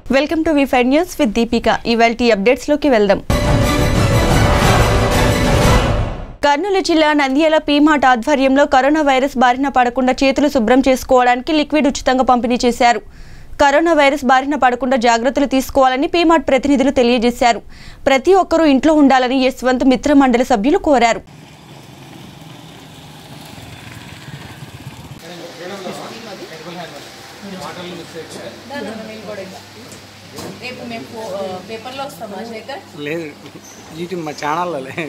Welcome to V five news with Deepika ఇవాల్టి అప్డేట్స్లోకి వెళ్దాం కర్నూలు జిల్లా నంద్యాల పీమాట్ ఆధ్వర్యంలో కరోనా వైరస్ బారిన పడకుండా చేతులు శుభ్రం చేసుకోవడానికి లిక్విడ్ ఉచితంగా పంపిణీ చేశారు కరోనా వైరస్ బారిన పడకుండా జాగ్రత్తలు తీసుకోవాలని పీమాట్ ప్రతినిధులు తెలియజేశారు ప్రతి ఒక్కరూ ఇంట్లో ఉండాలని యశ్వంత్ మిత్ర మండలి సభ్యులు కోరారు రేపు మేము పో- ఆ, పేపర్లో వస్తామా శేఖర్ లేదు యూట్యూబ్ మా ఛానల్లో లే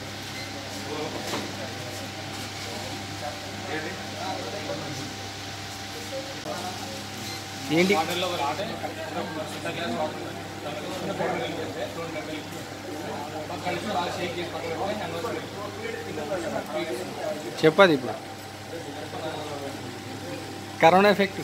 ఏంటి చెప్పదు ఇప్పుడు కరోనా ఎఫెక్ట్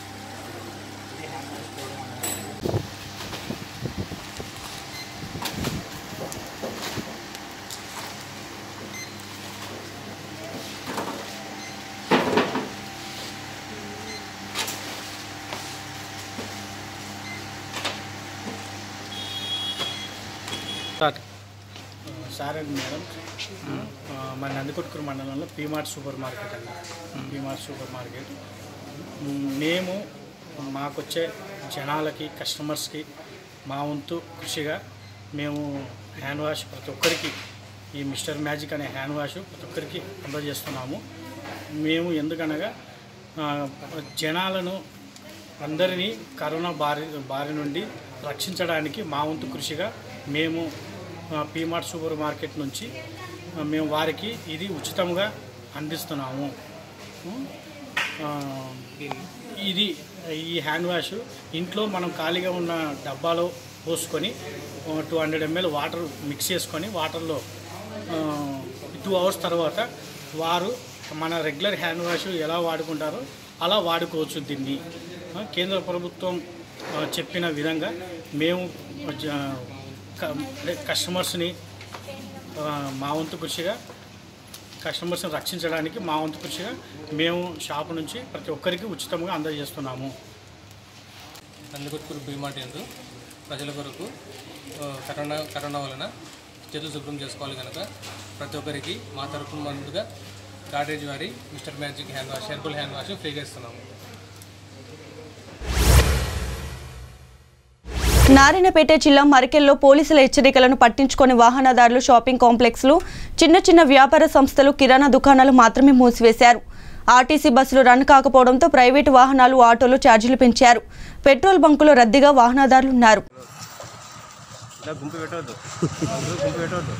స్టార్ట్ సార్ అండి మేడం ఆ, మా నందికొట్కూరు మండలంలో పీమార్ట్ సూపర్ మార్కెట్ అండి పీమార్ట్ సూపర్ మార్కెట్ మ్, మేము మాకొచ్చే జనాలకి కస్టమర్స్కి మా వంతు కృషిగా మేము హ్యాండ్ వాష్ ప్రతి ఒక్కరికి ఈ మిస్టర్ మ్యాజిక్ అనే హ్యాండ్ వాష్ ప్రతి ఒక్కరికి అందజేస్తున్నాము మేము ఎందుకనగా ఆ, జనాలను అందరినీ కరోనా బారి బారి నుండి రక్షించడానికి మా వంతు కృషిగా మేము ఆ, పీమార్ట్ సూపర్ మార్కెట్ నుంచి ఆ, మేము వారికి ఇది ఉచితంగా అందిస్తున్నాము ఆ, ఇది ఈ హ్యాండ్ వాష్ ఇంట్లో మనం ఖాళీగా ఉన్న డబ్బాలో పోసుకొని two hundred ML water mix చేసుకొని వాటర్లో టూ అవర్స్ తర్వాత వారు మన రెగ్యులర్ హ్యాండ్ వాష్ ఎలా వాడుకుంటారో అలా వాడుకోవచ్చు దీన్ని ఆ, కేంద్ర ప్రభుత్వం ఆ, చెప్పిన విధంగా మేము జ- క- అంటే కస్టమర్స్ని ఆ, మా వంతు కృషిగా కస్టమర్స్ని రక్షించడానికి మా వంతు కృషిగా మేము షాపు నుంచి ప్రతి ఒక్కరికి ఉచితంగా అందజేస్తున్నాము నందికొట్కూరు భీమాట్ ఎందు ప్రజల కొరకు ఆ, కరోనా కరోనా వలన చేతులు శుభ్రం చేసుకోవాలి కనుక ప్రతి ఒక్కరికి మా తరఫున ముందుగా కాటేజ్ వారి mister magic hand wash herbal hand wash ఫ్రీగా ఇస్తున్నాము నారాయణపేట జిల్లా మరికెల్లో పోలీసుల హెచ్చరికలను పట్టించుకొని వాహనదారులు షాపింగ్ కాంప్లెక్స్లు చిన్న చిన్న వ్యాపార సంస్థలు కిరాణా దుకాణాలు మాత్రమే మూసివేశారు ఆర్టీసీ బస్సులు రన్ కాకపోవడంతో ప్రైవేటు వాహనాలు ఆటోలు ఛార్జీలు పెంచారు పెట్రోల్ బంకులో రద్దీగా వాహనదారులు ఉన్నారు గుంపు పెట్టవద్దు గుంపు పెట్టవద్దు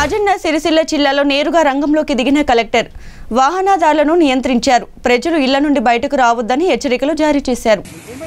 రాజన్న సిరిసిల్ల జిల్లాలో నేరుగా రంగంలోకి దిగిన కలెక్టర్ వాహనదారులను నియంత్రించారు ప్రజలు ఇళ్ల నుండి బయటకు రావద్దని హెచ్చరికలు జారీ చేశారు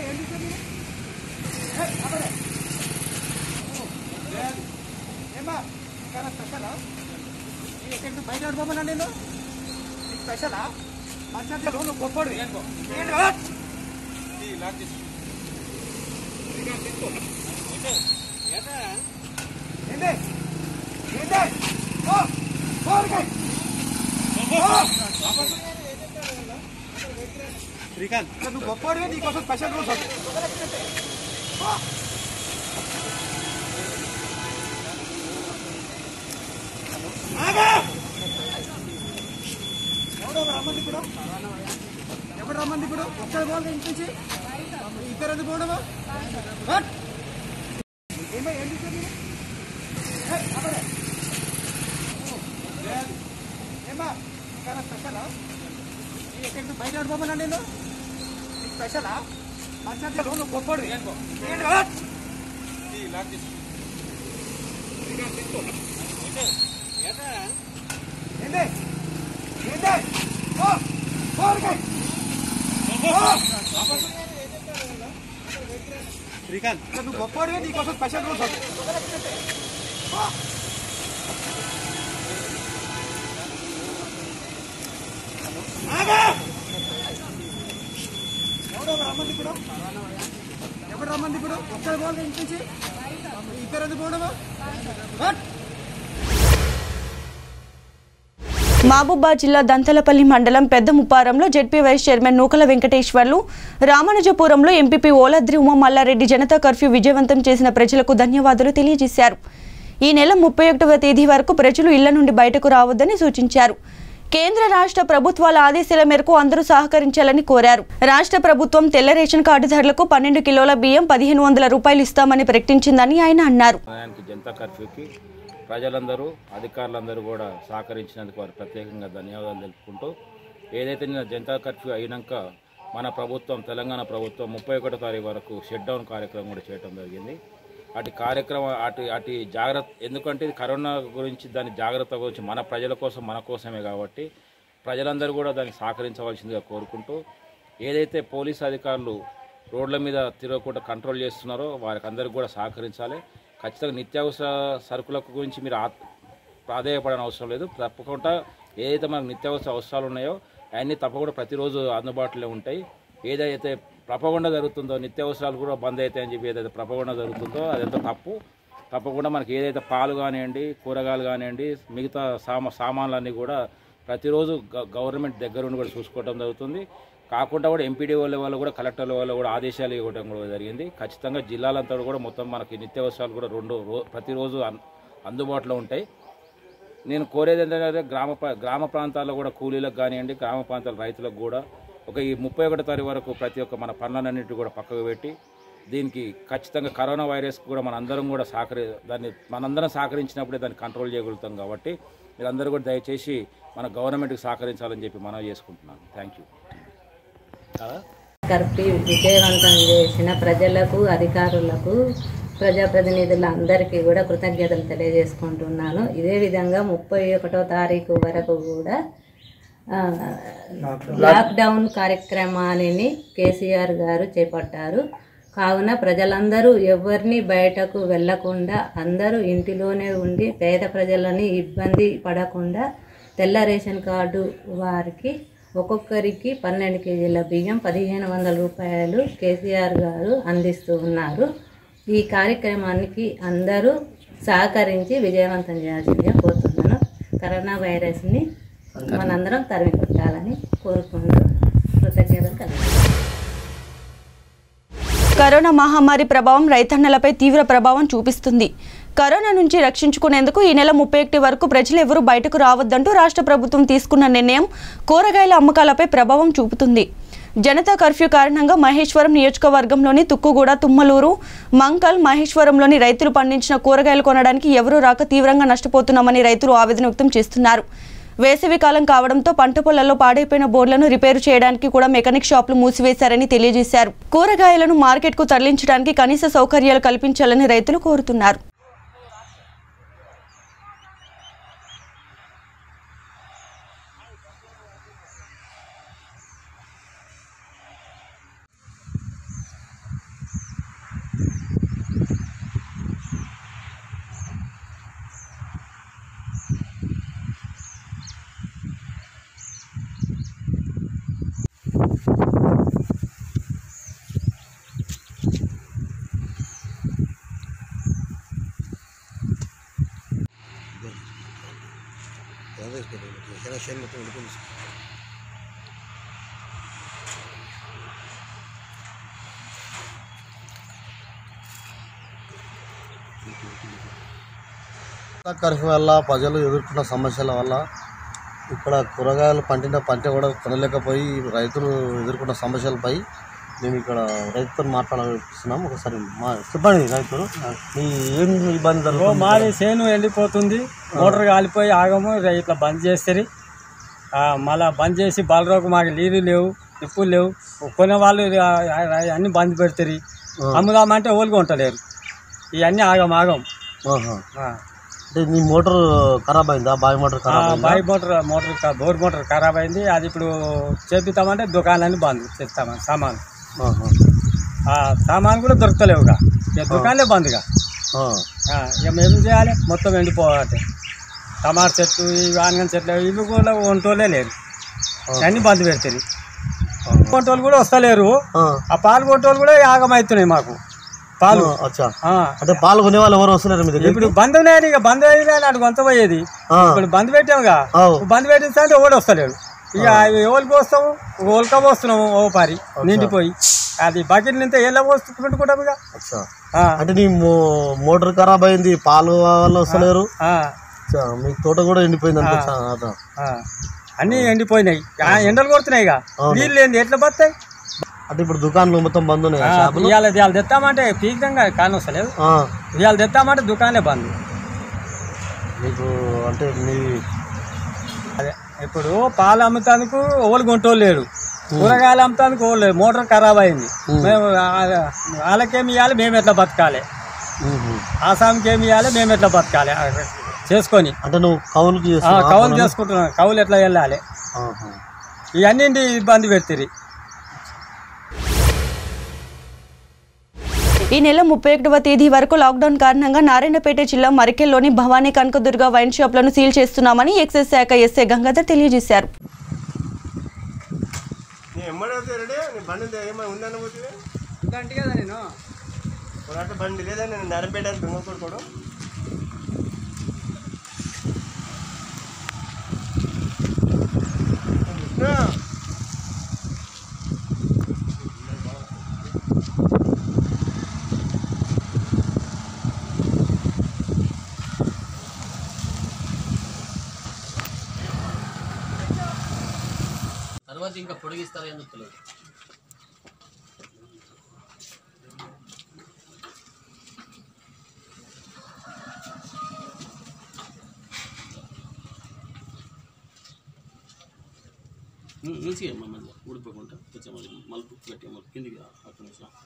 మహబూబాద్ జిల్లా దంతలపల్లి మండలం పెద్ద ముప్పారంలో ZP vice chairman Nukala Venkateswarlu రామానుజపురంలో ఎంపీపీ ఓలద్రి ఉమా మల్లారెడ్డి జనతా కర్ఫ్యూ విజయవంతం చేసిన ప్రజలకు ధన్యవాదాలు తెలియజేశారు ఈ నెల ముప్పై ఒకటవ తేదీ వరకు ప్రజలు ఇళ్ల నుండి బయటకు రావద్దని సూచించారు కేంద్ర రాష్ట్ర ప్రభుత్వాల ఆదేశాల మేరకు అందరూ సహకరించాలని కోరారు రాష్ట్ర ప్రభుత్వం తెల్ల రేషన్ కార్డుదారులకు పన్నెండు కిలోల బియ్యం పదిహేను వందల రూపాయలు ఇస్తామని ప్రకటించిందని ఆయన అన్నారు సమయానికి జనతా కర్ఫ్యూకి ప్రజలందరూ అధికారులందరూ కూడా సహకరించినందుకు వారు ప్రత్యేకంగా ధన్యవాదాలు తెలుపుకుంటూ ఏదైతే నిన్న జనతా కర్ఫ్యూ అయినాక మన ప్రభుత్వం తెలంగాణ ప్రభుత్వం ముప్పై ఒకటో తారీఖు వరకు షట్ డౌన్ కార్యక్రమం కూడా చేయడం జరిగింది అటు కార్యక్రమం అటు అటు జాగ్రత్త ఎందుకంటే ఇది కరోనా గురించి దాని జాగ్రత్త గురించి మన ప్రజల కోసం మన కోసమే కాబట్టి ప్రజలందరూ కూడా దాన్ని సహకరించవలసిందిగా కోరుకుంటూ ఏదైతే పోలీస్ అధికారులు రోడ్ల మీద తిరగకుండా కంట్రోల్ చేస్తున్నారో వారికి అందరికీ కూడా సహకరించాలి ఖచ్చితంగా నిత్యావసర సరుకుల గురించి మీరు ఆ- ప్రాధేయపడని అవసరం లేదు తప్పకుండా ఏదైతే మనకు నిత్యావసర అవసరాలు ఉన్నాయో అవన్నీ తప్పకుండా ప్రతిరోజు అందుబాటులో ఉంటాయి ఏదైతే ప్రపగొండ జరుగుతుందో నిత్యావసరాలు కూడా బంద్ అవుతాయని చెప్పి ఏదైతే ప్రపగొండ జరుగుతుందో అదంతా తప్పు తప్పకుండా మనకి ఏదైతే పాలు కానివ్వండి కూరగాయలు కానివ్వండి మిగతా సామా సామాన్లన్నీ కూడా ప్రతిరోజు గ- గవర్నమెంట్ దగ్గర ఉండి కూడా చూసుకోవడం జరుగుతుంది కాకుండా కూడా ఎంపీడీ వాళ్ళ వాళ్ళు కూడా కలెక్టర్ వాళ్ళ కూడా ఆదేశాలు ఇవ్వడం కూడా జరిగింది ఖచ్చితంగా జిల్లాలంతా కూడా మొత్తం మనకి నిత్యావసరాలు కూడా రెండు రో ప్రతిరోజు అన్- అందుబాటులో ఉంటాయి నేను కోరేది ఏంటంటే గ్రామ ప్ర- గ్రామ ప్రాంతాల్లో కూడా కూలీలకు కానివ్వండి గ్రామ ప్రాంతాల రైతులకు కూడా ఒక ఈ ముప్పై ఒకటో తారీఖు వరకు ప్రతి ఒక్క మన పనులన్నింటి కూడా పక్కకు పెట్టి దీనికి ఖచ్చితంగా కరోనా వైరస్ కూడా మనందరం కూడా సహకరి దాన్ని మనందరం సహకరించినప్పుడే దాన్ని కంట్రోల్ చేయగలుగుతాం కాబట్టి మీరందరూ కూడా దయచేసి మన గవర్నమెంట్కి సహకరించాలని చెప్పి మనవి చేసుకుంటున్నాను థ్యాంక్ యూ కర్ఫ్యూ విజయవంతం చేసిన ప్రజలకు అధికారులకు ప్రజాప్రతినిధులందరికీ కూడా కృతజ్ఞతలు తెలియజేసుకుంటున్నాను ఇదే విధంగా ముప్పై ఒకటో తారీఖు వరకు కూడా ఆ, లాక్డౌన్ కార్యక్రమాన్ని కేసీఆర్ గారు చేపట్టారు కావున ప్రజలందరూ ఎవరిని బయటకు వెళ్లకుండా అందరూ ఇంటిలోనే ఉండి పేద ప్రజలని ఇబ్బంది పడకుండా తెల్ల రేషన్ కార్డు వారికి ఒక్కొక్కరికి పన్నెండు కేజీల బియ్యం పదిహేను వందల రూపాయలు కేసీఆర్ గారు అందిస్తూ ఉన్నారు ఈ కార్యక్రమానికి అందరూ సహకరించి విజయవంతం చేయాల్సిందిగా కోరుతున్నాను కరోనా వైరస్ని మనందరం తరిమి కొట్టాలని కోరుకుంటూ కృతజ్ఞతలు కలిగి కరోనా మహమ్మారి ప్రభావం రైతన్నలపై తీవ్ర ప్రభావం చూపిస్తుంది కరోనా నుంచి రక్షించుకునేందుకు ఈ నెల ముప్పై ఒకటి వరకు ప్రజలు ఎవరూ బయటకు రావద్దంటూ రాష్ట్ర ప్రభుత్వం తీసుకున్న నిర్ణయం కూరగాయల అమ్మకాలపై ప్రభావం చూపుతుంది జనతా కర్ఫ్యూ కారణంగా మహేశ్వరం నియోజకవర్గంలోని తుక్కుగూడ తుమ్మలూరు మంకల్ మహేశ్వరంలోని రైతులు పండించిన కూరగాయలు కొనడానికి ఎవరూ రాక తీవ్రంగా నష్టపోతున్నామని రైతులు ఆవేదన వ్యక్తం చేస్తున్నారు వేసవి కాలం కావడంతో పంట పొలాల్లో పాడైపోయిన బోర్లను రిపేరు చేయడానికి కూడా మెకానిక్ షాపులు మూసివేశారని తెలియజేశారు కూరగాయలను మార్కెట్కు తరలించడానికి కనీస సౌకర్యాలు కల్పించాలని రైతులు కోరుతున్నారు కర్ఫ్యూ వల్ల ప్రజలు ఎదుర్కొన్న సమస్యల వల్ల ఇక్కడ కూరగాయలు పండిన పంట కూడా కొనలేకపోయి రైతులు ఎదుర్కొన్న సమస్యలపై మేము ఇక్కడ రైతుతో మాట్లాడుతున్నాం ఒకసారి మా చెప్పండి రైతులు మీ ఏం ఇబ్బంది ఓ జరుగుతుంది మాది చేను ఎండిపోతుంది మోటార్ కాలిపోయి ఆగము రే ఇట్లా బంద్ చేస్తారు మళ్ళా బంద్ చేసి బలరోకు మాకు నీళ్ళు లేవు నిప్పులు లేవు కొనే వాళ్ళు ఆ, ఆ, ఆ, అన్ని బంద్ పెడతారు అమ్ముదామంటే ఓలుగా ఉంటలేరు ఇవన్నీ ఆగం ఆగం ఆహా. ఆ. అంటే నీ మోటార్ ఖరాబ్ అయిందా బావి మోటార్ ఆ, ఖరాబ్ అయిందా బాయి మోటార్ మోటార్ క- బోర్ మోటార్ ఖరాబ్ అయింది అది ఇప్పుడు చేపిస్తామంటే దుకాణాన్ని బంద్ చేస్తామని సామాన్ ఆహా. ఆ సామాన్ కూడా దొరుకుతలేవుగా ఇక దుకాణాలే బంద్గా ఆ. ఆ, ఇక మేము చేయాలి మొత్తం ఎండిపోవాలి టమాటా చెట్లు ఈ ఆనగం చెట్లు ఇవి కూడా వంటోలే లేరు అన్ని బంద్ పెడతారు కొంటోళ్ళు కూడా వస్తలేరు ఆ. ఆ పాలు కొట్టోళ్ళు కూడా ఆగమవుతున్నాయి మాకు పాలు ఆ, అచ్చా ఆ. అంటే పాలు కొనే వాళ్ళు ఎవరు వస్తున్నారు మీ దగ్గర ఇప్పుడు బంద్ ఉన్నాయి ఇక బంద్ అయింది అటు కొంత పోయేది ఆ. ఇప్పుడు బంద్ పెట్టాముగా అవు. బంద్ పెట్టిస్తే అంటే ఓడి వస్తలేడు ఇక ఎవరికి వస్తాము ఓల్క పోస్తున్నాము ఓ పారి నిండిపోయి అది బకెట్ నింతే ఎలా పోసుకుంటుకుంటాము ఇక అచ్చా ఆ. అంటే నీ మో- మోటార్ ఖరాబ్ అయింది పాలు వాళ్ళు వస్తలేరు ఆ, అచ్చా, మీ తోట కూడా ఎండిపోయింది ఆ. అనుకుంటా ఆ. అన్నీ ఎండిపోయినాయి ఆ, ఎండలు కొడుతున్నాయి ఇక అవును. నీళ్ళు ఏంది ఎట్లా బతాయి అంటే ఇప్పుడు దుకాణాలు మొత్తం బంద్ ఉన్నాయి కదా షాపులు ఇవాళ ఇవాళ తెస్తామంటే పీకంగా కానొస్తలేదు ఆ, ఇవాళ తెస్తామంటే దుకాణే బంద్ మీకు అంటే మీ అదే ఇప్పుడు పాలు అమ్ముతానికి ఓళ్ళు కొంటోళ్ళు లేడు కూరగాయలు అమ్ముతానికి ఓళ్ళు లేరు మోటార్ ఖరాబ్ అయింది మేము ఆ- వాళ్ళకేమి ఇవ్వాలి మేము ఎట్లా బతకాలి మ్మ్. ఆసాంకి ఏమి ఇవ్వాలి మేము ఎట్లా బతకాలి ఆ, చేసుకొని అంటే నువ్వు కౌలుకి ఆ, చేస్తున్నావా కౌలు పొలం? చేసుకుంటున్నాం కౌలు ఎట్లా వెళ్ళాలి ఆహా. ఇవన్నీ ఇబ్బంది పెడతారు ఈ నెల ముప్పై ఒకటవ తేదీ వరకు లాక్డౌన్ కారణంగా నారాయణపేట జిల్లా మరికెల్లోని భవానీ కనకదుర్గ వైన్ షాప్లను సీల్ చేస్తున్నామని ఎక్సైజ్ శాఖ ఎస్ఐ గంగాధర్ తెలియజేశారు బండి ఏమైనా ఉందని పోతే అంటే కదా నేను అంటే బండి లేదా నేను నరంపేట దొంగ కొడుకోవడం తర్వాత ఇంకా పొడిగిస్తారా ఎందుకు తెలియదు ఈజీ అమ్మా మళ్ళీ ఊడిపోకుండా కొంచెం మళ్ళీ మలుపు పెట్టి మళ్ళీ కిందికి రా, అక్కడ నుంచి రా.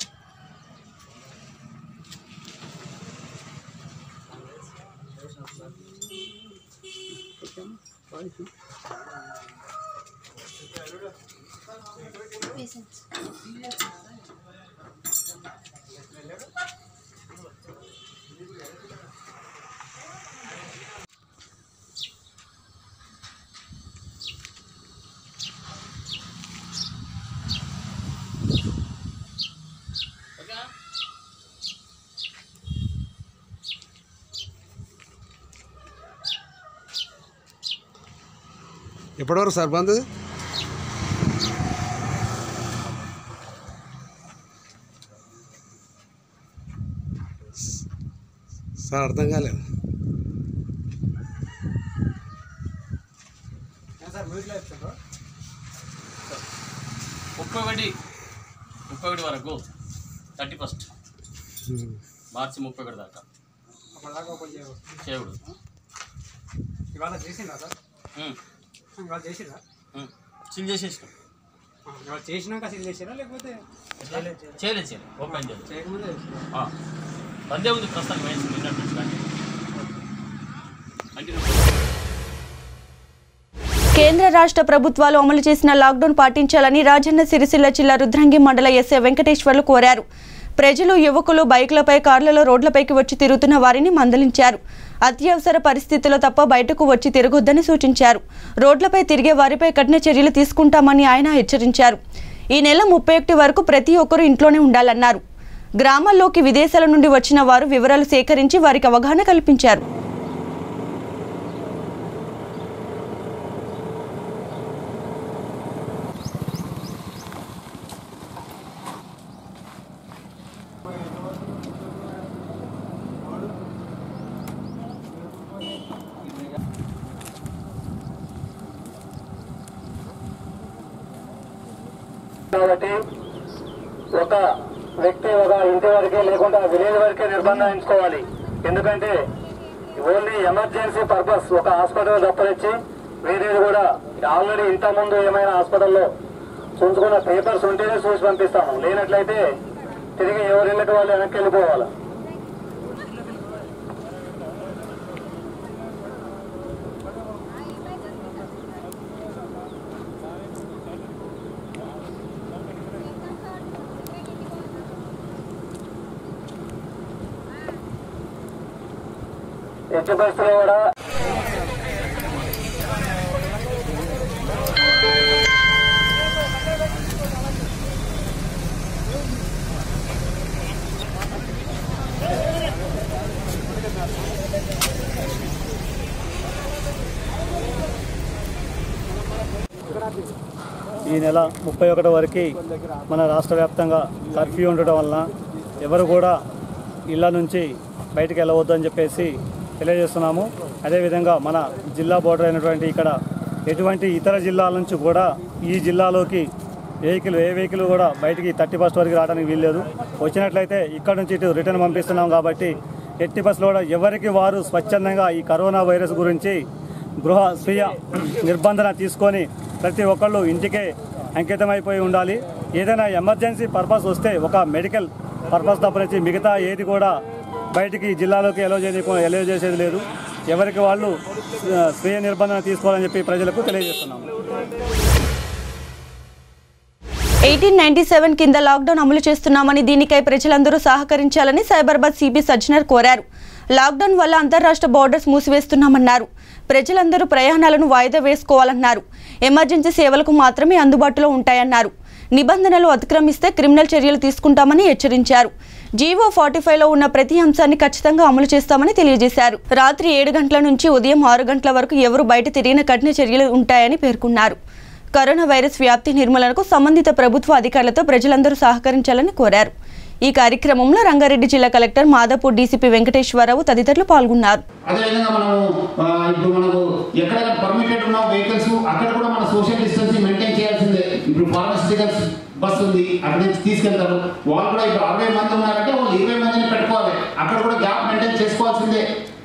ఎప్పటివరకు సార్ బంద్ సార్ అర్థం కాలేదు ముప్పై ఒకటి ముప్పై ఒకటి వరకు థర్టీ ఫస్ట్ మార్చి ముప్పై ఒకటి దాకా చేయకూడదు ఇవాళ చేసిందా సార్ ఉమ్, ఇవాళ చేసిందా ఉమ్. సీల్ చేసేసినాం ఇవాళ చేసినాక అసలు చేసినా లేకపోతే చేయలేదు చేయలేదు ఓపెన్ చేయలేదు చేయకముందే ఆ. బందే ఉంది ప్రస్తుతం వేసి నిన్నటి కానీ కంటిన్యూ కేంద్ర రాష్ట్ర ప్రభుత్వాలు అమలు చేసిన లాక్డౌన్ పాటించాలని రాజన్న సిరిసిల్ల జిల్లా రుద్రంగి మండల ఎస్ఐ వెంకటేశ్వర్లు కోరారు ప్రజలు యువకులు బైక్లపై కార్లలో రోడ్లపైకి వచ్చి తిరుగుతున్న వారిని మందలించారు అత్యవసర పరిస్థితుల్లో తప్ప బయటకు వచ్చి తిరగొద్దని సూచించారు రోడ్లపై తిరిగే వారిపై కఠిన చర్యలు తీసుకుంటామని ఆయన హెచ్చరించారు ఈ నెల ముప్పై ఒకటి వరకు ప్రతి ఒక్కరూ ఇంట్లోనే ఉండాలన్నారు గ్రామాల్లోకి విదేశాల నుండి వచ్చిన వారు వివరాలు సేకరించి వారికి అవగాహన కల్పించారు ఆ కాబట్టి ఒక వ్యక్తి ఒక ఇంటి వరకే లేకుండా విలేజ్ వరకే నిర్బంధించుకోవాలి ఎందుకంటే ఓన్లీ ఎమర్జెన్సీ పర్పస్ ఒక హాస్పిటల్ తప్పనిచ్చి వేరేది కూడా ఆల్రెడీ ఇంత ముందు ఏమైనా హాస్పిటల్లో చూసుకున్న పేపర్స్ ఉంటేనే చూసి పంపిస్తాము లేనట్లయితే తిరిగి ఎవరిళ్ళకి వాళ్ళు వెనక్కి వెళ్ళిపోవాలి ఎట్టి పరిస్థితుల్లో కూడా ఈ నెల ముప్పై ఒకటి వరకు మన రాష్ట్ర వ్యాప్తంగా కర్ఫ్యూ ఉండటం వలన ఎవరు కూడా ఇళ్ళ నుంచి బయటికి వెళ్ళవద్దు అని చెప్పేసి తెలియజేస్తున్నాము అదేవిధంగా మన జిల్లా బోర్డర్ అయినటువంటి ఇక్కడ ఎటువంటి ఇతర జిల్లాల నుంచి కూడా ఈ జిల్లాలోకి వెహికల్ ఏ వెహికల్ కూడా బయటికి థర్టీ ఫస్ట్ వరకు రావడానికి వీల్లేదు వచ్చినట్లయితే ఇక్కడ నుంచి ఇటు రిటర్న్ పంపిస్తున్నాం కాబట్టి ఎట్టి బస్సులో కూడా ఎవరికి వారు స్వచ్ఛందంగా ఈ కరోనా వైరస్ గురించి గృహ స్వీయ నిర్బంధన తీసుకొని ప్రతి ఒక్కళ్ళు ఇంటికే అంకితమైపోయి ఉండాలి ఏదైనా ఎమర్జెన్సీ పర్పస్ వస్తే ఒక మెడికల్ పర్పస్ తప్పనిచ్చి మిగతా ఏది కూడా బయటికి జిల్లాలోకి ఎలో చేయ ఎలో చేసేది లేదు ఎవరికి వాళ్ళు ఆ, స్వీయ నిర్బంధన తీసుకోవాలని చెప్పి ప్రజలకు తెలియజేస్తున్నాము ఎయిటీన్ నైన్టీ సెవెన్ కింద లాక్డౌన్ అమలు చేస్తున్నామని దీనికై ప్రజలందరూ సహకరించాలని సైబరాబాద్ సిపి సజ్జనర్ కోరారు లాక్డౌన్ వల్ల అంతర్రాష్ట్ర బోర్డర్స్ మూసివేస్తున్నామన్నారు ప్రజలందరూ ప్రయాణాలను వాయిదా వేసుకోవాలన్నారు ఎమర్జెన్సీ సేవలకు మాత్రమే అందుబాటులో ఉంటాయన్నారు నిబంధనలు అతిక్రమిస్తే క్రిమినల్ చర్యలు తీసుకుంటామని హెచ్చరించారు జీవో ఫార్టీ లో ఉన్న ప్రతి అంశాన్ని ఖచ్చితంగా అమలు చేస్తామని తెలియజేశారు రాత్రి ఏడు గంటల నుంచి ఉదయం ఆరు గంటల వరకు ఎవరు బయట తిరిగిన కఠిన చర్యలు ఉంటాయని పేర్కొన్నారు కరోనా వైరస్ వ్యాప్తి నిర్మూలనకు సంబంధిత ప్రభుత్వ అధికారులతో ప్రజలందరూ సహకరించాలని కోరారు ఈ కార్యక్రమంలో రంగారెడ్డి జిల్లా కలెక్టర్ మాదాపూర్ డీసీపీ వెంకటేశ్వరరావు తదితరులు పాల్గొన్నారు అదేవిధంగా మనము ఆ, ఇప్పుడు మనకు ఎక్కడైనా పర్మిటెడ్ ఉన్న వెహికల్స్ అక్కడ కూడా మన సోషల్ డిస్టెన్సింగ్ మెయింటైన్ చేయాల్సిందే ఇప్పుడు ఫార్మసిటికల్స్ బస్ ఉంది అక్కడ నుంచి తీసుకెళ్తారు వాళ్ళు కూడా ఇప్పుడు అరవై మంది ఉన్నారంటే వాళ్ళు ఇరవై మందిని పెట్టుకోవాలి అక్కడ కూడా గ్యాప్ మెయింటైన్ చేసుకోవాల్సిందే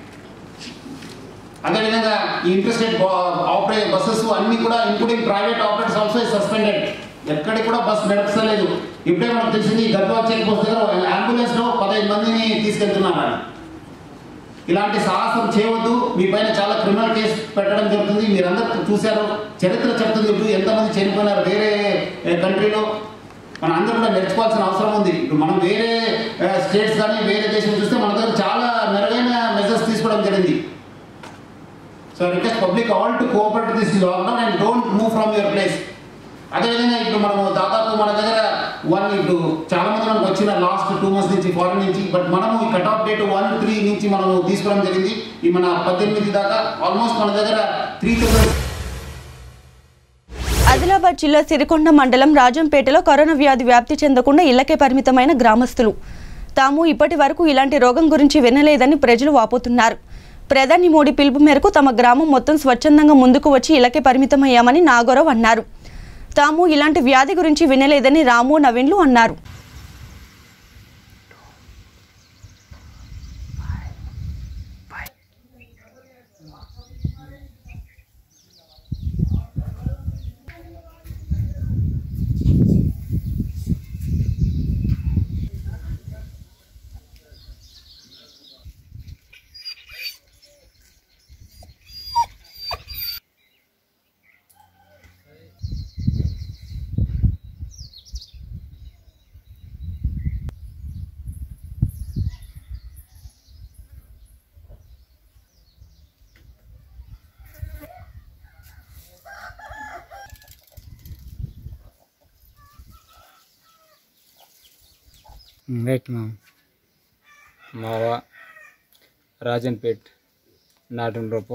అదేవిధంగా ఈ ఇంటర్స్టేట్ ఆపరే బస్సెస్ అన్ని కూడా including private operators also suspended ఎక్కడికి కూడా బస్ నడపలేదు ఇప్పుడే మనకు తెలిసింది ఈ గద్వాల్ చెక్ పోస్ట్ దగ్గర అంబులెన్స్ లో పదహైదు మందిని తీసుకెళ్తున్నారు ఇలాంటి సాహసం చేయవద్దు మీ పైన చాలా క్రిమినల్ కేసు పెట్టడం జరుగుతుంది మీరందరూ చూశారు చరిత్ర చెప్తుంది ఇప్పుడు ఎంతమంది చనిపోయినారు వేరే కంట్రీలో మన అందరూ కూడా నేర్చుకోవాల్సిన అవసరం ఉంది ఇప్పుడు మనం వేరే స్టేట్స్ కానీ వేరే దేశం చూస్తే మన దగ్గర చాలా మెరుగైన మెజర్స్ తీసుకోవడం జరిగింది so request public all to cooperate this lockdown and don't move from your place అదేవిధంగా ఇప్పుడు మనము దాదాపు మన దగ్గర వన్ ఇప్పుడు చాలా మంది మనకు వచ్చిన లాస్ట్ టూ మంత్స్ నుంచి ఫారెన్ నుంచి బట్ మనము ఈ cut off date one three నుంచి మనము తీసుకోవడం జరిగింది ఈ మన పద్దెనిమిది దాకా ఆల్మోస్ట్ మన దగ్గర త్రీ థౌసండ్ ఆదిలాబాద్ జిల్లా సిరికొండ మండలం రాజంపేటలో కరోనా వ్యాధి వ్యాప్తి చెందకుండా ఇళ్లకే పరిమితమైన గ్రామస్తులు తాము ఇప్పటి వరకు ఇలాంటి రోగం గురించి వినలేదని ప్రజలు వాపోతున్నారు ప్రధాని మోడీ పిలుపు మేరకు తమ గ్రామం మొత్తం స్వచ్ఛందంగా ముందుకు వచ్చి ఇళ్లకే పరిమితమయ్యామని నాగోరవ్ అన్నారు తాము ఇలాంటి వ్యాధి గురించి వినలేదని రాము నవీన్లు అన్నారు రైట్ మ్యామ్ మావ రాజన్పేట్ నాటన్ రూపో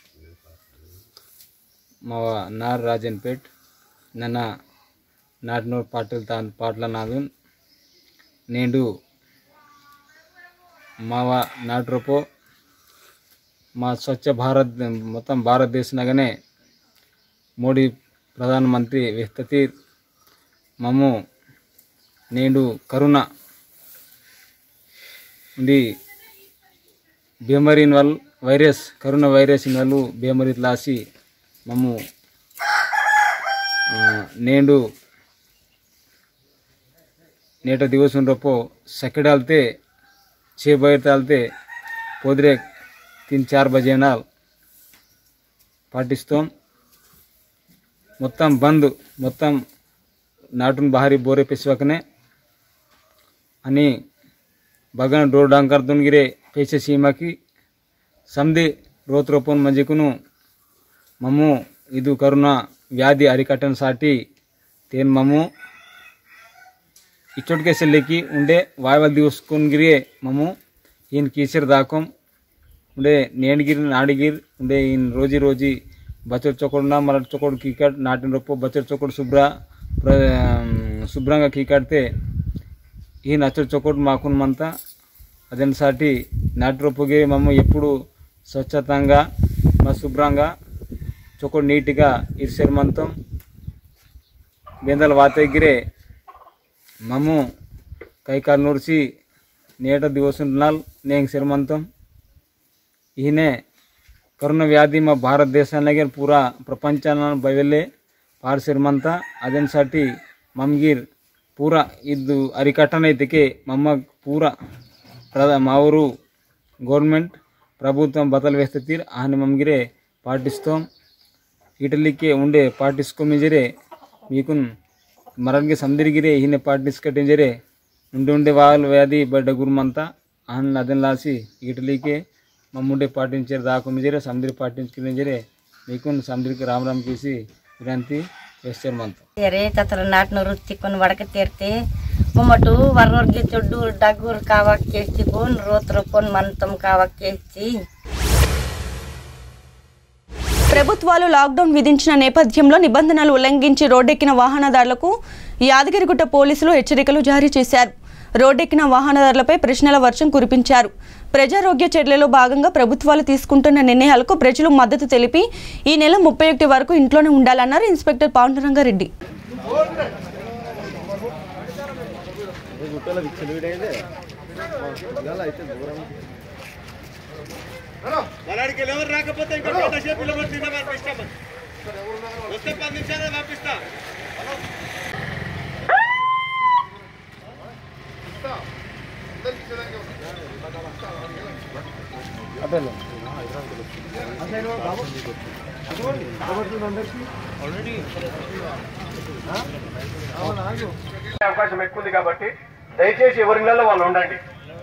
మావ నార్ రాజన్పేట్ ನನ್ನ నాటనూరు పాటలు తా పాటల నాదు నేడు మావ నాటు రూపో మా స్వచ్ఛ భారత్ మొత్తం భారతదేశంగానే మోడీ ప్రధానమంత్రి వ్యక్తి మమ్ము నేడు కరోనా ఉంది బీమరీన్ వల్ల వైరస్ కరోనా వైరస్ వల్ల బీమరీ లాసి మమ్ము నేడు నేಟ ದಿವಸ ರೊಪ್ಪು ಸೆಕೆಡ್ ಆಲ್ತೆ छः बजे तालते पोदरे तीन चार बजे नाल పాటిస్తాం మొత్తం బంద్ మొత్తం నాటున్ బహారీ బోరే పెసవకనే అని బగన్ డోర్ డాంకర్ దున్గిరే పేసే సీమాకి సంధి రోత్ రోపన్ మంజికును మమ్ము ಇದು ಕರುಣಾ ವ್ಯಾಧಿ ಅರಿಕಟ್ಟನ ಸಾಟಿ ತೇನ್ ಮಮ್ಮು ಇಚ್ಚೊಟ್ಕೆ ಸೆಲ್ಲೆಕಿ ಉಂಡೆ ವಾಯ್ವಲ್ ದಿವಸ್ಕೊಂಡ್ಗಿರಿ ಮಮ್ಮು ಏನು ಕೀಸರ್ ದಾಕೋಂ ಉಂಡೆ ನೇಣ್ಗಿರ್ ನಾಡಿಗಿರ್ ಉಂಡೆ ಇನ್ ರೋಜಿ ರೋಜಿ బచ్చర్ చొక్కడున మల చొక్కడు కీకాడ్ నాటిన రొప్పు బచ్చర్ చొక్కడు శుభ్ర ప్ర- శుభ్రంగా కీకాడితే ఈ నచ్చడు చొక్కడు మాకున్మంతా అదని సాటి నాటి రొప్పుకి మమ్మ ఎప్పుడు స్వచ్ఛతంగా మా శుభ్రంగా చొక్కడు నీట్గా ఇరిసెరమంతం బెందల వాతగిరే మమ్ము కైకాలు నుడిసి నేట దివసుంటున్నాల్ నేను శిరమంతం ఈయనే కరోనా వ్యాధి మా భారతదేశానికి పూరా ప్రపంచాన బయలే పార్ శిరమంత అదన్సాటి మమ్గిర్ పూరా ఇది అరికట్టనైతే మమ్మ పూరా ప్రధా మా ఊరు గవర్నమెంట్ ప్రభుత్వం బతలు వేస్తే తీర్ ఆని మమ్గిరే పాటిస్తాం ఇటలీకి ఉండే పాటిస్కోమిజరే మీకు మరణకి సందిరిగిరే ఈయన పాటిస్కటింజరే ఉండి ఉండే వాళ్ళు వ్యాధి బడ్డ గురుమంతా ఆన్ అదన్ లాసి ఇటలీకే మమ్ముండే పాటించారు దాకుమిజరే సందిరి పాటించుకునేజరే మీకు సందిరికి రామ్ రామ్ కీసి వినంతి వేస్తారు మంతా तेरे तत्र नाटनो रुत्ती कोण वडक तेरते मुमटू वर्नोर्गे चొడ్డు డగ్గుర్ కావాక్ కేచి కోన్ రోత్ర కోన్ మంతం కావాక్ కేచి ప్రభుత్వాలు లాక్డౌన్ విధించిన నేపథ్యంలో నిబంధనలు ఉల్లంఘించి రోడ్డెక్కిన వాహనదారులకు యాదగిరిగుట్ట పోలీసులు హెచ్చరికలు జారీ చేశారు రోడ్డెక్కిన వాహనదారులపై ప్రశ్నల వర్షం కురిపించారు ప్రజారోగ్య చర్యలో భాగంగా ప్రభుత్వాలు తీసుకుంటున్న నిర్ణయాలకు ప్రజలు మద్దతు తెలిపి ఈ నెల ముప్పై ఒకటి వరకు ఇంట్లోనే ఉండాలన్నారు ఇన్స్పెక్టర్ పాండురంగారెడ్డి మనాడికి ఎవరు రాకపోతే ఇంకా గంట సేపు ఇలా పడి తిందాం పంపిస్తాం వస్తే పది నిమిషాలు పంపిస్తా అవకాశం ఎక్కువ ఉంది కాబట్టి దయచేసి ఎవరి నెలలో వాళ్ళు ఉండండి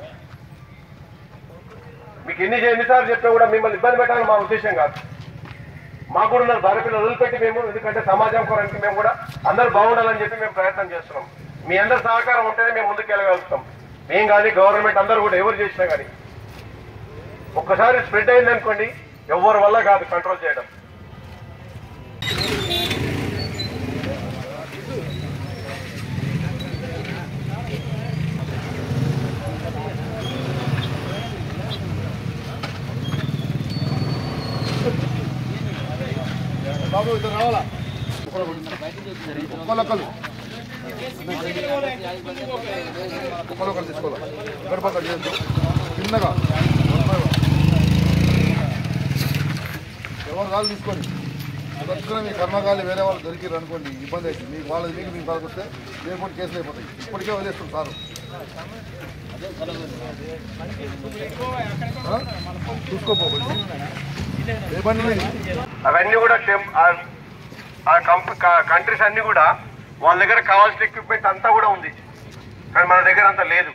మీకు ఎన్ని ఎన్నిసార్లు చెప్పినా కూడా మిమ్మల్ని ఇబ్బంది పెట్టాలని మా ఉద్దేశం కాదు మాకు కూడా ఉన్నారు భార్య పిల్లలు వదిలిపెట్టి మేము ఎందుకంటే సమాజం కొరకు మేము కూడా అందరూ బాగుండాలని చెప్పి మేము ప్రయత్నం చేస్తున్నాం మీ అందరి సహకారం ఉంటేనే మేము ముందుకు వెళ్ళగలుగుతాం మేం కానీ గవర్నమెంట్ అందరూ కూడా ఎవరు చేసినా కానీ ఒక్కసారి స్ప్రెడ్ అయింది అనుకోండి ఎవరి వల్ల కాదు కంట్రోల్ చేయడం బాబు ఇద్దరు రావాలా ఒక్కొక్కరు ఒక్కొక్కరు తీసుకోవాలి గడపక్కడ చిన్నగా ఎవరు కాళ్ళు తీసుకొని తక్షణ మీ కర్మకాలి వేరే వాళ్ళు దొరికిరు అనుకోండి ఇబ్బంది అవుతుంది మీకు వాళ్ళది మీకు మీకు కాకపోతే రేపు కేసులు అయిపోతాయి ఇప్పటికే వదిలేస్తుంది సారు ఆ? చూసుకోపోకండి అవన్నీ కూడా టెం- ఆ- ఆ కంప్ కంట్రీస్ అన్ని కూడా వాళ్ళ దగ్గర కావాల్సిన ఎక్విప్మెంట్ అంతా కూడా ఉంది కానీ మన దగ్గర అంత లేదు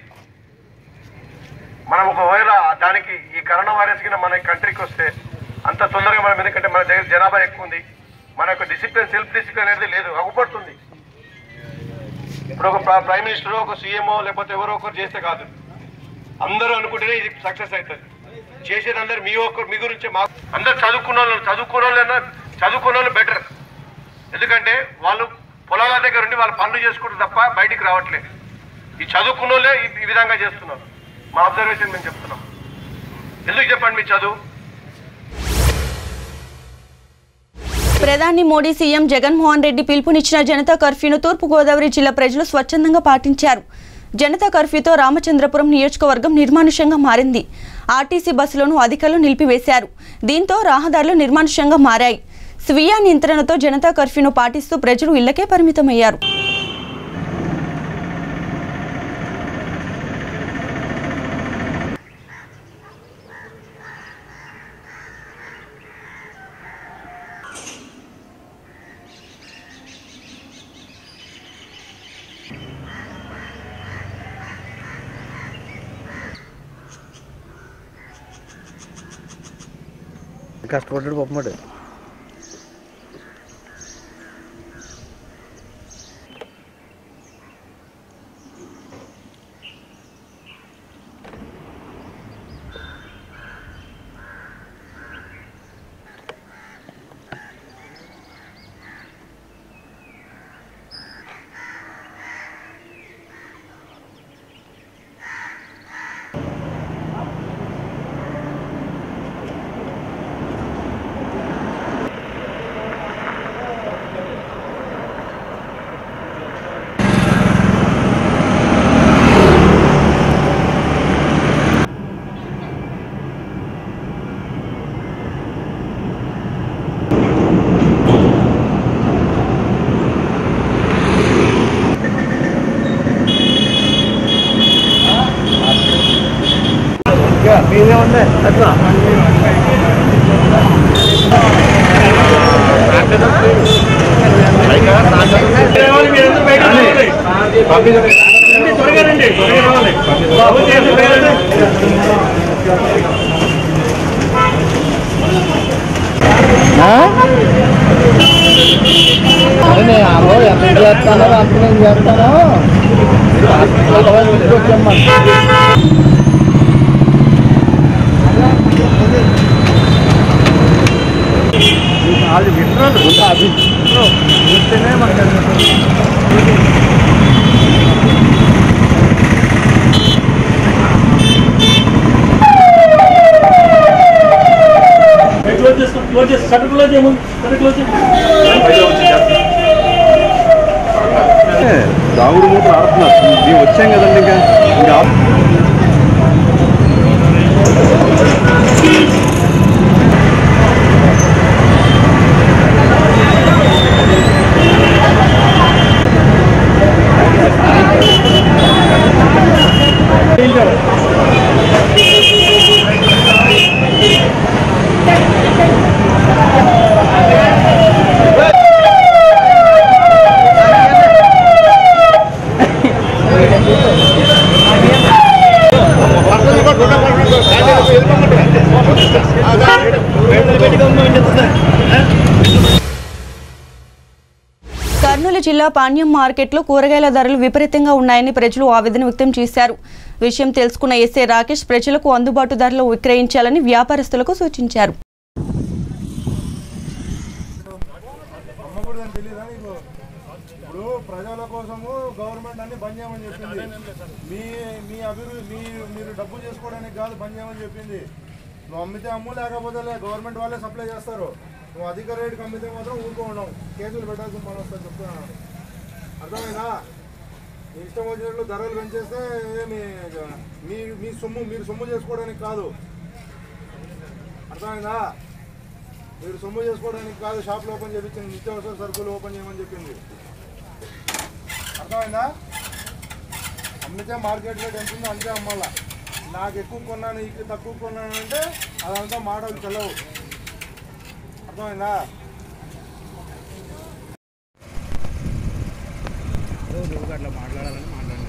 మనం ఒకవేళ దానికి ఈ కరోనా వైరస్ కింద మన కంట్రీకి వస్తే అంత తొందరగా మనం ఎందుకంటే మన దగ్గర జనాభా ఎక్కువ ఉంది మన యొక్క డిసిప్లిన్ సెల్ఫ్ డిసిప్లిన్ అనేది లేదు అగుపడుతుంది ఇప్పుడు ఒక ప్ర- ప్రైమ్ మినిస్టర్ ఒక సీఎంఓ లేకపోతే ఎవరో ఒకరు చేస్తే కాదు అందరూ అనుకుంటేనే ఇది సక్సెస్ అవుతుంది చేసేది అందరు మీ ఒక్కరు మీ గురించే మా అందరు చదువుకున్న వాళ్ళు చదువుకున్న వాళ్ళైనా చదువుకున్న వాళ్ళు బెటర్ ఎందుకంటే వాళ్ళు పొలాల దగ్గర ఉండి వాళ్ళు పనులు చేసుకుంటారు తప్ప బయటికి రావట్లేదు ఈ చదువుకున్న వాళ్ళే ఈ- ఈ విధంగా చేస్తున్నారు మా అబ్జర్వేషన్ మేము చెప్తున్నాం ఎందుకు చెప్పండి మీ చదువు ప్రధాని మోడీ సీఎం జగన్మోహన్ రెడ్డి పిలుపునిచ్చిన జనతా కర్ఫ్యూను తూర్పుగోదావరి జిల్లా ప్రజలు స్వచ్ఛందంగా పాటించారు జనతా కర్ఫ్యూతో రామచంద్రపురం నియోజకవర్గం నిర్మానుష్యంగా మారింది ఆర్టీసీ బస్సులను అధికారులు నిలిపివేశారు దీంతో రహదారులు నిర్మానుష్యంగా మారాయి స్వీయ నియంత్రణతో జనతా కర్ఫ్యూను పాటిస్తూ ప్రజలు ఇళ్లకే పరిమితమయ్యారు కష్టపడ్డాడు పాపమాడు మీదే ఉంది అట్లా అదే అమ్మో ఎంత చేస్తానో అంత నేను చేస్తాను అది వింటారు అది చూస్తేనే మనకు క్లోజ్ చేసుకో క్లోజ్ చేసి షట్టర్ క్లోజ్ చేయము షట్టర్ క్లోజ్ దాగుడు మూట ఆడుతున్నారు మేము వచ్చాం కదండి ఇంకా ఇంకా ఆప్- కర్నూలు జిల్లా పాణ్యం మార్కెట్లో కూరగాయల ధరలు విపరీతంగా ఉన్నాయని ప్రజలు ఆవేదన వ్యక్తం చేశారు విషయం తెలుసుకున్న ఎస్ఏ రాకేష్ ప్రజలకు అందుబాటు ధరలో విక్రయించాలని వ్యాపారస్తులకు సూచించారు ఇప్పుడు ప్రజల కోసము గవర్నమెంట్ అన్ని బంద్ చేయమని చెప్పింది మీ మీ అభివృద్ధి మీ మీరు డబ్బు చేసుకోవడానికి కాదు బంద్ చేయమని చెప్పింది నువ్వు అమ్మితే అమ్ము లేకపోతే లే గవర్నమెంట్ వాళ్ళే సప్లై చేస్తారు నువ్వు అధిక రేటుకి అమ్మితే మాత్రం ఊరుకో ఉండవు కేసులు పెట్టాల్సిన పని వస్తుంది చెప్తున్నాను అర్థమైందా మీ ఇష్టం వచ్చినట్లు ధరలు పెంచేస్తే ఏమి మీ మీ సొమ్ము మీరు సొమ్ము చేసుకోవడానికి కాదు అర్థమైందా మీరు సొమ్ము చేసుకోవడానికి కాదు షాప్లు ఓపెన్ చేయించింది నిత్యావసర సరుకులు ఓపెన్ చేయమని చెప్పింది అర్థమైందా అమ్మితే మార్కెట్ రేట్ ఎంత ఉందో అంతే అమ్మాల నాకు ఎక్కువ కొన్నాను ఇక తక్కువ కొన్నాను అంటే అదంతా మాటలు చెల్లవు అర్థమైందా అట్లా మాట్లాడాలని మాట్లాడాలి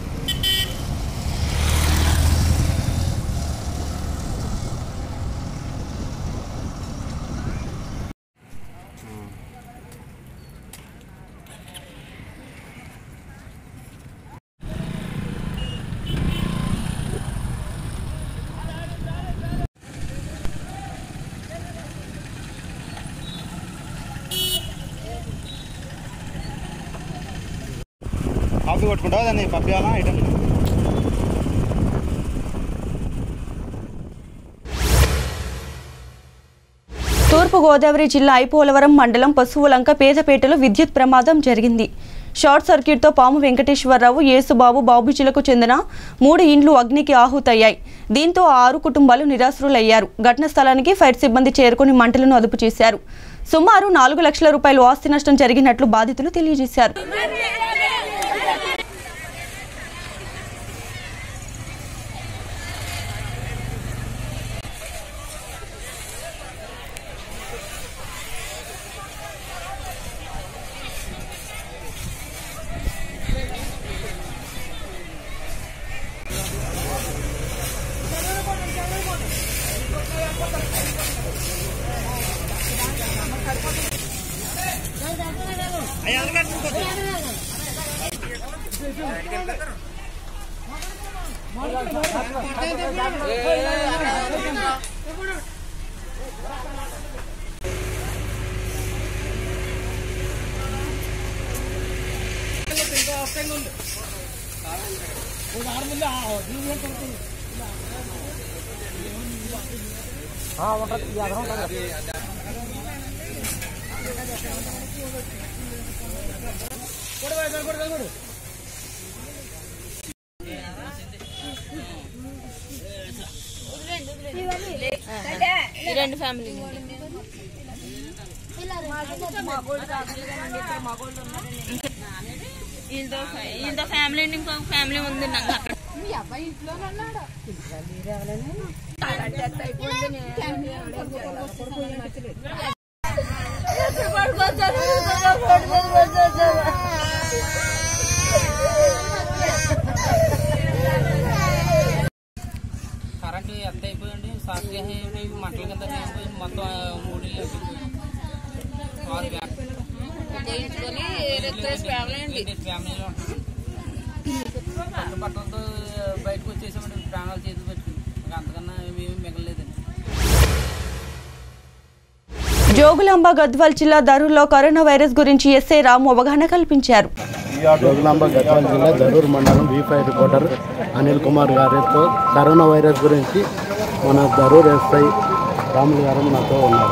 కాఫీ కొట్టుకుంటావా దాన్ని పంపించాలా ఐటమ్ తూర్పుగోదావరి జిల్లా ఐపోలవరం మండలం పశువులంక పేదపేటలో విద్యుత్ ప్రమాదం జరిగింది షార్ట్ సర్క్యూట్తో పాము వెంకటేశ్వరరావు యేసుబాబు బాబుజీలకు చెందిన మూడు ఇండ్లు అగ్నికి ఆహుతయ్యాయి దీంతో ఆ ఆరు కుటుంబాలు నిరాశ్రులయ్యారు ఘటన స్థలానికి ఫైర్ సిబ్బంది చేరుకుని మంటలను అదుపు చేశారు సుమారు నాలుగు లక్షల రూపాయలు ఆస్తి నష్టం జరిగినట్లు బాధితులు తెలియజేశారు రెండు ఫ్యామిలీ వీళ్ళతో వీళ్ళతో ఫ్యామిలీ అండి ఇంకొక ఫ్యామిలీ ఉంది నాకు అక్కడ మీ అబ్బాయి ఇంట్లో ఉన్నాడు కరెంటు ఎంత అయిపోయింది షార్ట్ అయిపోయి మంటల కింద అయిపోయి మొత్తం మూడు ఇల్లు అయిపోయి ఆరు చేయించుకొని రిక్వెస్ట్ ఫ్యామిలీ అండి ఫ్యామిలీలో పట్టు పట్టడంతో బయటకు వచ్చేసామండి ప్రాణాలు చేతులు పెట్టుకుని ఇంకా అంతకన్నా ఏమీ మిగలలేదండి జోగులాంబ గద్వాల్ జిల్లా దరూర్లో కరోనా వైరస్ గురించి ఎస్ఐ రాము అవగాహన కల్పించారు జోగులాంబ గద్వాల జిల్లా దరూర్ మండలం B five reporter Anil Kumar గారితో కరోనా వైరస్ గురించి మన దరూర్ ఎస్ఐ రాములు గారు నాతో ఉన్నారు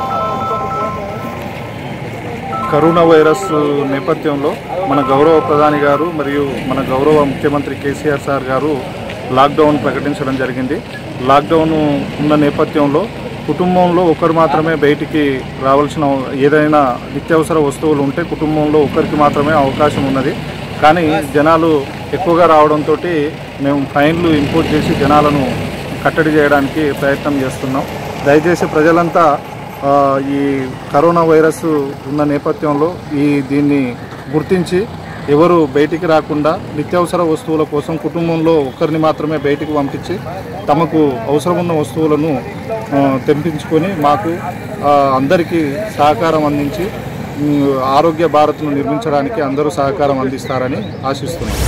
కరోనా వైరస్ నేపథ్యంలో మన గౌరవ ప్రధాని గారు మరియు మన గౌరవ ముఖ్యమంత్రి కేసీఆర్ సార్ గారు లాక్డౌన్ ప్రకటించడం జరిగింది లాక్డౌన్ ఉన్న నేపథ్యంలో కుటుంబంలో ఒకరు మాత్రమే బయటికి రావాల్సిన ఏదైనా నిత్యావసర వస్తువులు ఉంటే కుటుంబంలో ఒకరికి మాత్రమే అవకాశం ఉన్నది కానీ జనాలు ఎక్కువగా రావడంతో మేము ఫైన్లు ఇంపోజ్ చేసి జనాలను కట్టడి చేయడానికి ప్రయత్నం చేస్తున్నాం దయచేసి ప్రజలంతా ఆ, ఈ కరోనా వైరస్ ఉన్న నేపథ్యంలో ఈ దీన్ని గుర్తించి ఎవరు బయటికి రాకుండా నిత్యావసర వస్తువుల కోసం కుటుంబంలో ఒక్కరిని మాత్రమే బయటికి పంపించి తమకు అవసరం ఉన్న వస్తువులను ఆ, తెంపించుకొని మాకు ఆ, అందరికీ సహకారం అందించి ఉమ్, ఆరోగ్య భారత్ను నిర్మించడానికి అందరూ సహకారం అందిస్తారని ఆశిస్తున్నాం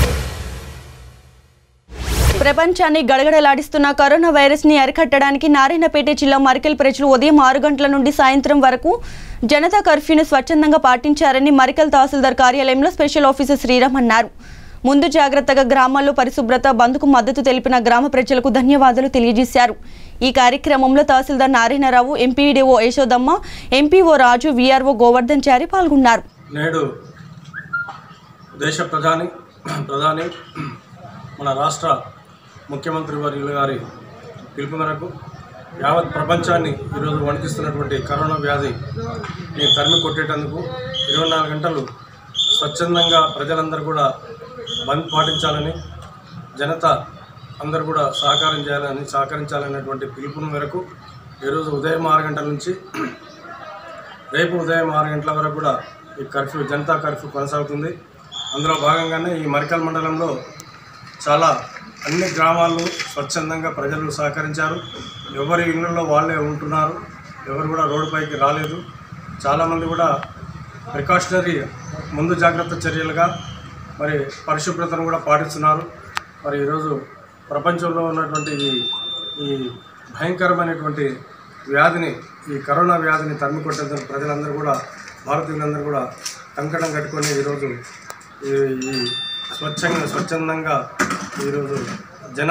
ప్రపంచాన్ని గడగడలాడిస్తున్న కరోనా వైరస్ ని అరికట్టడానికి నారాయణపేట జిల్లా మరికల్ ప్రజలు ఉదయం ఆరు గంటల నుండి సాయంత్రం వరకు జనతా కర్ఫ్యూను స్వచ్ఛందంగా పాటించారని మరికల్ తహసీల్దార్ కార్యాలయంలో స్పెషల్ ఆఫీసర్ శ్రీరామ్ అన్నారు ముందు జాగ్రత్తగా గ్రామాల్లో పరిశుభ్రత బంద్కు మద్దతు తెలిపిన గ్రామ ప్రజలకు ధన్యవాదాలు తెలియజేశారు ఈ కార్యక్రమంలో tahsildar Narayanarao MPDO Yashodamma MPO Raju VRO Govardhan Chari పాల్గొన్నారు నేడు దేశ ప్రధాని ప్రధాని మన రాష్ట్ర ముఖ్యమంత్రి వర్యులు గారి పిలుపు మేరకు యావత్ ప్రపంచాన్ని ఈరోజు వణికిస్తున్నటువంటి కరోనా వ్యాధిని తరిమి కొట్టేటందుకు ఇరవై నాలుగు గంటలు స్వచ్ఛందంగా ప్రజలందరూ కూడా బంద్ పాటించాలని జనత అందరూ కూడా సహకారం చేయాలని సహకరించాలనేటువంటి పిలుపుని మేరకు ఈరోజు ఉదయం ఆరు గంటల నుంచి రేపు ఉదయం ఆరు గంటల వరకు కూడా ఈ కర్ఫ్యూ జనతా కర్ఫ్యూ కొనసాగుతుంది అందులో భాగంగానే ఈ మరికల్ మండలంలో చాలా అన్ని గ్రామాల్లో స్వచ్ఛందంగా ప్రజలు సహకరించారు ఎవరి ఇళ్ళల్లో వాళ్ళే ఉంటున్నారు ఎవరు కూడా రోడ్డుపైకి రాలేదు చాలామంది కూడా ప్రికాషనరీ ముందు జాగ్రత్త చర్యలుగా మరి పరిశుభ్రతను కూడా పాటిస్తున్నారు మరి ఈరోజు ప్రపంచంలో ఉన్నటువంటి ఈ ఈ భయంకరమైనటువంటి వ్యాధిని ఈ కరోనా వ్యాధిని తరిమి కొట్టేందుకు ప్రజలందరూ కూడా భారతీయులందరూ కూడా కంకణం కట్టుకొని ఈరోజు ఈ ఈ స్వచ్ఛంగా స్వచ్ఛందంగా ఈరోజు జన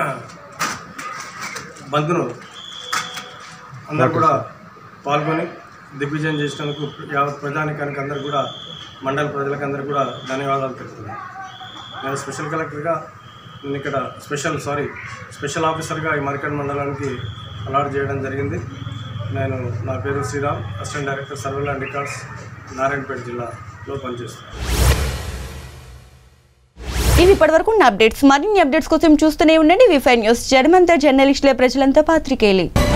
బంద్ను అందరూ కూడా పాల్గొని దిగ్విజయం చేసినందుకు యావత్ ప్రజానికానికి అందరు కూడా మండల ప్రజలకు అందరు కూడా ధన్యవాదాలు తెలుపుతున్నాను నేను స్పెషల్ కలెక్టర్గా నేను ఇక్కడ స్పెషల్ సారీ స్పెషల్ ఆఫీసర్గా ఈ మరికడ్ మండలానికి అలాట్ చేయడం జరిగింది నేను నా పేరు Sriram assistant director survey and records Narayanpet జిల్లాలో పనిచేస్తాను ఇవి ఇప్పటివరకు ఉన్న అప్డేట్స్ మరిన్ని అప్డేట్స్ కోసం చూస్తూనే ఉండండి వి ఫైవ్ న్యూస్ జడమంతా జర్నలిస్టులే ప్రజలంతా పాత్రికేయులే